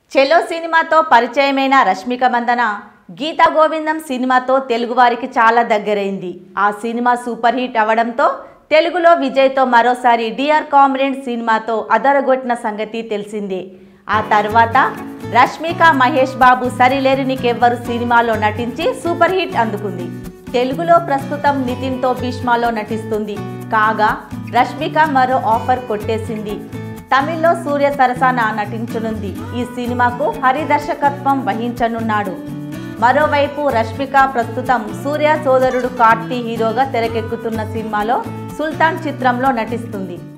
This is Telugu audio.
చెలో సినిమాతో పరిచయమైన రష్మిక మందన గీతా గోవిందం సినిమాతో తెలుగువారికి చాలా దగ్గరైంది ఆ సినిమా సూపర్ హిట్ అవడంతో తెలుగులో విజయ్తో మరోసారి డిఆర్ కామ్రేడ్ సినిమాతో అదరగొట్టిన సంగతి తెలిసిందే ఆ తర్వాత రష్మిక మహేష్ బాబు సరిలేరు నీకెవ్వరు సినిమాలో నటించి సూపర్ హిట్ అందుకుంది తెలుగులో ప్రస్తుతం నితిన్తో భీష్మాలో నటిస్తుంది కాగా రష్మిక మరో ఆఫర్ కొట్టేసింది తమిళ్లో సూర్య సరసన నటించనుంది ఈ సినిమాకు హరి దర్శకత్వం వహించనున్నాడు మరోవైపు రష్మిక ప్రస్తుతం సూర్య సోదరుడు కార్తీ హీరోగా తెరకెక్కుతున్న సినిమాలో సుల్తాన్ చిత్రంలో నటిస్తుంది